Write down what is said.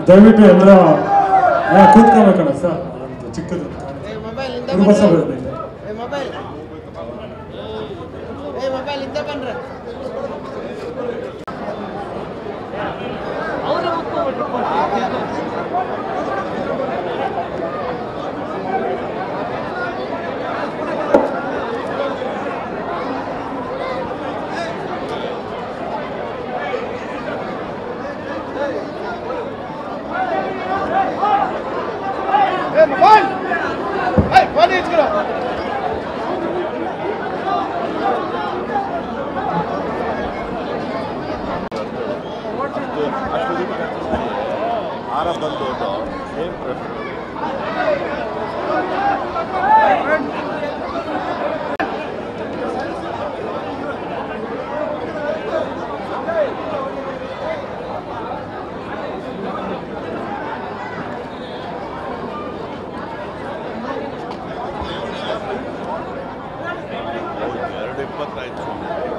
ದಯವಿಟ್ಟು ಎಲ್ಲರ ಆ, ಕೂತ್ಕೋಬೇಕಣ್ಣ ಸರ್ ಅದೊಂದು ಚಿಕ್ಕದು ಮೊಬೈಲ್ ಇಂದ ಗುರುಬಸ ಬನ್ರಿ ಬರ್ತೈತೆ ಏ ಮೊಬೈಲ್ ಏ ಮೊಬೈಲ್ ಇಂದ ಬನ್ರಿ ಆರ ಬಂದು ಸೇಮ್ ಪ್ರಶ್ನೆ ಎರಡು ಇಪ್ಪತ್ತಾಯ್ತು